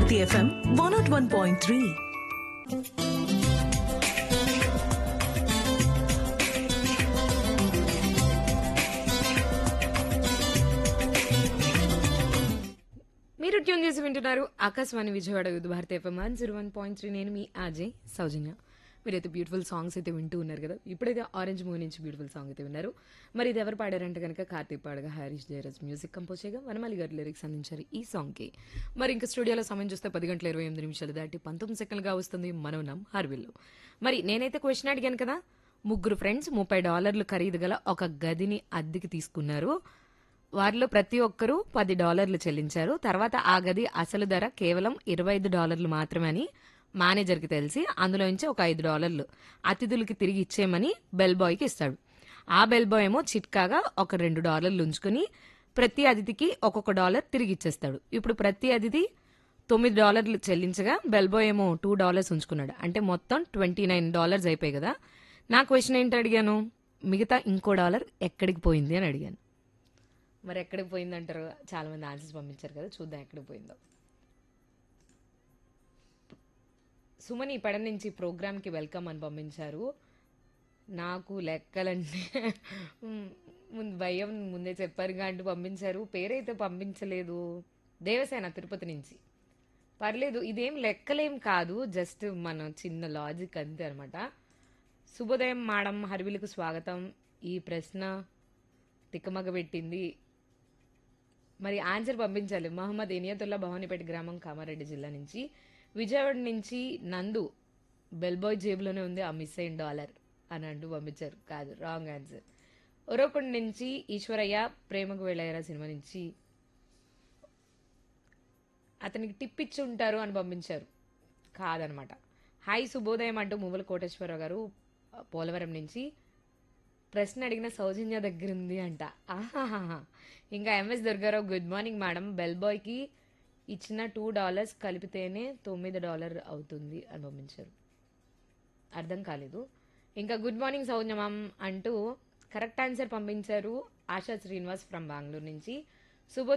Bharati FM one nought one point three మీరు tune చేసి వింటున్నారు Akashvani Vijayawada youth Bharati FM one zero one point three నేను మీ అజయ్ సౌజన్య మీరైతే బ్యూటిఫుల్ సాంగ్స్ అయితే వింటూ ఉన్నారు కదా ఇప్పుడైతే ఆరెంజ్ మూవీ నుంచి బ్యూటిఫుల్ సాంగ్ అయితే విన్నారు మరి ఇది ఎవరు పాడారంటే కనుక కార్తీక్ పాడగా హరీష్ జయరాజ్ మ్యూజిక్ కంపోజ్ చేయగా వనమాలి గారు లిరిక్స్ అందించారు ఈ సాంగ్కి మరి ఇంకా స్టూడియోలో సమయం చూస్తే పది గంటల ఇరవై ఎనిమిది నిమిషాలు దాటి పంతొమ్మిది సెకండ్లుగా వస్తుంది మనం నమ్ హార్విల్లో మరి నేనైతే క్వశ్చన్ అడిగాను కదా ముగ్గురు ఫ్రెండ్స్ ముప్పై డాలర్లు ఖరీదు గల ఒక గదిని అద్దెకి తీసుకున్నారు వారిలో ప్రతి ఒక్కరూ పది డాలర్లు చెల్లించారు తర్వాత ఆ గది అసలు ధర కేవలం ఇరవై ఐదు డాలర్లు మాత్రమే అని మేనేజర్కి తెలిసి అందులో నుంచి ఒక ఐదు డాలర్లు అతిథులకి తిరిగి ఇచ్చేయమని బెల్ బాయ్కి ఇస్తాడు ఆ బెల్ బాయ్ ఏమో చిట్కాగా ఒక రెండు డాలర్లు ఉంచుకుని ప్రతి అతిథికి ఒక్కొక్క డాలర్ తిరిగి ఇచ్చేస్తాడు ఇప్పుడు ప్రతి అతిథి తొమ్మిది డాలర్లు చెల్లించగా బెల్ బాయ్ ఏమో టూ డాలర్స్ ఉంచుకున్నాడు అంటే మొత్తం ట్వంటీ నైన్ డాలర్స్ అయిపోయాయి కదా నా క్వశ్చన్ ఏంటి అడిగాను మిగతా ఇంకో డాలర్ ఎక్కడికి పోయింది అని అడిగాను మరి ఎక్కడికి పోయిందంటారు చాలా మంది ఆన్సర్స్ పంపించారు కదా చూద్దాం ఎక్కడికి పోయిందో సుమని పడ నుంచి ప్రోగ్రామ్కి వెల్కమ్ అని పంపించారు నాకు లెక్కలంటే మ్, ముందు భయం ముందే చెప్పారు అంటూ పంపించారు పేరైతే పంపించలేదు దేవసేన తిరుపతి నుంచి పర్లేదు ఇదేం లెక్కలేం కాదు జస్ట్ మన చిన్న లాజిక్ అంతే అనమాట శుభోదయం మేడం హర్విలకు స్వాగతం ఈ ప్రశ్న తిక్కమగ పెట్టింది మరి ఆన్సర్ పంపించాలి మహమ్మద్ ఇనియతుల్లా భవానీపేట గ్రామం కామారెడ్డి జిల్లా నుంచి విజయవాడ నుంచి నందు బెల్బాయ్ జేబులోనే ఉంది ఆ మిస్ అయిన డాలర్ అని అంటూ పంపించారు కాదు రాంగ్ ఆన్సర్ ఒరొకొండ నుంచి ఈశ్వరయ్య ప్రేమకు వెళ్ళారా సినిమా నుంచి అతనికి టిప్ ఇచ్చి ఉంటారు అని పంపించారు కాదనమాట హాయ్ శుభోదయం అంటూ మువ్వల కోటేశ్వరరావు గారు పోలవరం నుంచి ప్రశ్న అడిగిన సౌజన్య దగ్గర ఉంది అంట ఆహాహాహా. ఇంకా MS Durgarao good morning madam bell బాయ్కి ఇచ్చిన టూ డాలర్స్ కలిపితేనే తొమ్మిది డాలర్ అవుతుంది అని పంపించారు అర్థం కాలేదు ఇంకా గుడ్ మార్నింగ్ సౌజన్య మ్యామ్ అంటూ కరెక్ట్ ఆన్సర్ పంపించారు ఆశా శ్రీనివాస్ ఫ్రమ్ బెంగళూరు నుంచి శుభోదయం